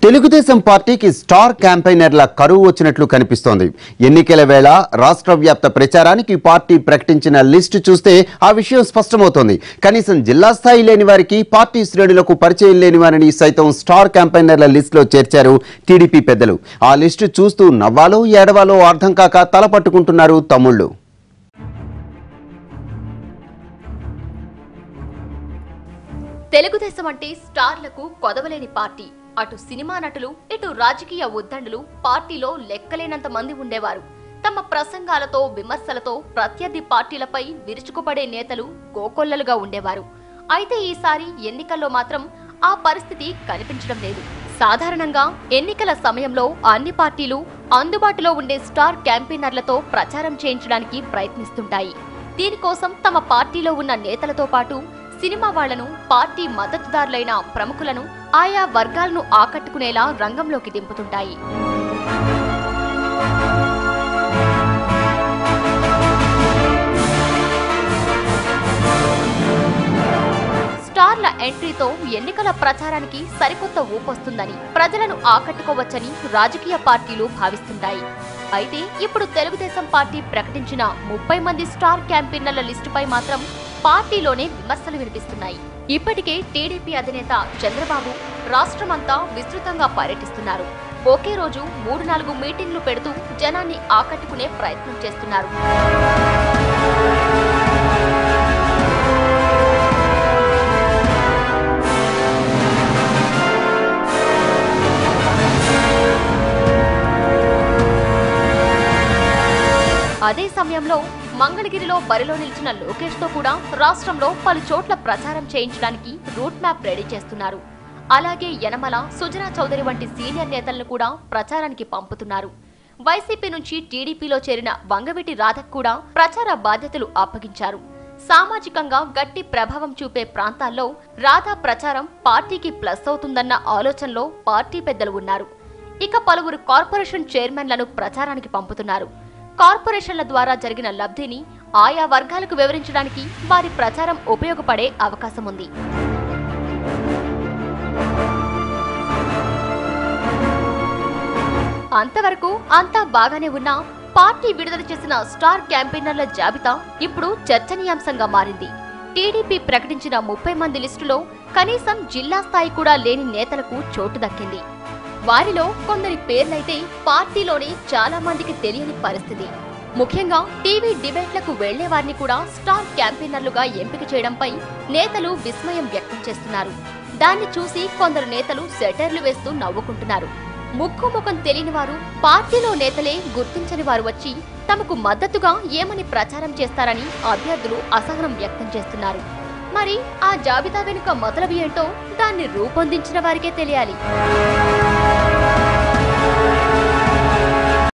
తెలుగుదేశం పార్టీకి స్టార్ క్యాంపెయినర్ల కరువు వచ్చినట్లు కనిపిస్తోంది ఎన్నికల వేళ రాష్ట్ర వ్యాప్త ప్రచారానికి పార్టీ ప్రకటించిన లిస్టు చూస్తే ఆ విషయం స్పష్టమవుతోంది కనీసం జిల్లా స్థాయి లేని వారికి పార్టీ శ్రేణులకు పరిచయం లేని వారిని సైతం స్టార్ క్యాంపెయినర్ల లిస్టులో చేర్చారు టీడీపీ పెద్దలు ఆ లిస్టు చూస్తూ నవ్వాలో ఏడవాలో అర్థం కాక తల పట్టుకుంటున్నారు తమ్ముళ్ళు తెలుగుదేశం అంటే స్టార్లకు కొదవలేని పార్టీ అటు సినిమా నటులు ఇటు రాజకీయ ఉద్దండులు పార్టీలో లెక్కలేనంత మంది ఉండేవారు తమ ప్రసంగాలతో విమర్శలతో ప్రత్యర్థి పార్టీలపై విరుచుకుపడే నేతలు కోకొల్లలుగా ఉండేవారు అయితే ఈసారి ఎన్నికల్లో మాత్రం ఆ పరిస్థితి కనిపించడం లేదు సాధారణంగా ఎన్నికల సమయంలో అన్ని పార్టీలు అందుబాటులో ఉండే స్టార్ క్యాంపెయినర్లతో ప్రచారం చేయించడానికి ప్రయత్నిస్తుంటాయి దీనికోసం తమ పార్టీలో ఉన్న నేతలతో పాటు సినిమా వాళ్లను పార్టీ మద్దతుదారులైన ప్రముఖులను ఆయా వర్గాలను ఆకట్టుకునేలా రంగంలోకి దింపుతుంటాయి స్టార్ల ఎంట్రీతో ఎన్నికల ప్రచారానికి సరికొత్త ఊపొస్తుందని ప్రజలను ఆకట్టుకోవచ్చని రాజకీయ పార్టీలు భావిస్తుంటాయి అయితే ఇప్పుడు తెలుగుదేశం పార్టీ ప్రకటించిన ముప్పై మంది స్టార్ క్యాంపెయినర్ల లిస్టుపై మాత్రం పార్టీలోనే విమర్శలు వినిపిస్తున్నాయి ఇప్పటికే టీడీపీ అధినేత చంద్రబాబు రాష్ట్రమంతా విస్తృతంగా పర్యటిస్తున్నారు ఒకే రోజు మూడు నాలుగు మీటింగ్లు పెడుతూ జనాన్ని ఆకట్టుకునే ప్రయత్నం చేస్తున్నారు అదే సమయంలో మంగళగిరిలో బరిలో నిలిచిన లోకేష్ తో కూడా రాష్ట్రంలో పలు చోట్ల ప్రచారం చేయించడానికి రూట్ మ్యాప్ రెడీ చేస్తున్నారు అలాగే యనమల సుజనా చౌదరి వంటి సీనియర్ నేతలను కూడా ప్రచారానికి పంపుతున్నారు వైసీపీ నుంచి టీడీపీలో చేరిన వంగవీటి రాధకు కూడా ప్రచార బాధ్యతలు అప్పగించారు సామాజికంగా గట్టి ప్రభావం చూపే ప్రాంతాల్లో రాధా ప్రచారం పార్టీకి ప్లస్ అవుతుందన్న ఆలోచనలో పార్టీ పెద్దలు ఉన్నారు ఇక పలువురు కార్పొరేషన్ చైర్మన్లను ప్రచారానికి పంపుతున్నారు కార్పొరేషన్ల ద్వారా జరిగిన లబ్ధిని ఆయా వర్గాలకు వివరించడానికి వారి ప్రచారం ఉపయోగపడే అవకాశం ఉంది అంతవరకు అంతా బాగానే ఉన్నా పార్టీ విడుదల చేసిన స్టార్ క్యాంపెయినర్ల జాబితా ఇప్పుడు చర్చనీయాంశంగా మారింది టీడీపీ ప్రకటించిన ముప్పై మంది లిస్టులో కనీసం జిల్లా స్థాయి కూడా లేని నేతలకు చోటు దక్కింది వారిలో కొందరి పేర్లైతే పార్టీలోనే చాలా మందికి తెలియని పరిస్థితి ముఖ్యంగా టీవీ డిబేట్లకు వెళ్లే వారిని కూడా స్టార్ క్యాంపెయినర్లుగా ఎంపిక చేయడంపై నేతలు విస్మయం వ్యక్తం చేస్తున్నారు దాన్ని చూసి కొందరు నేతలు సెటర్లు వేస్తూ నవ్వుకుంటున్నారు ముక్కు ముఖం తెలియని వారు పార్టీలో నేతలే గుర్తించని వారు వచ్చి తమకు మద్దతుగా ఏమని ప్రచారం చేస్తారని అభ్యర్థులు అసహనం వ్యక్తం చేస్తున్నారు మరి ఆ జాబితా వెనుక మొదలవి ఏంటో దాన్ని రూపొందించిన వారికే తెలియాలి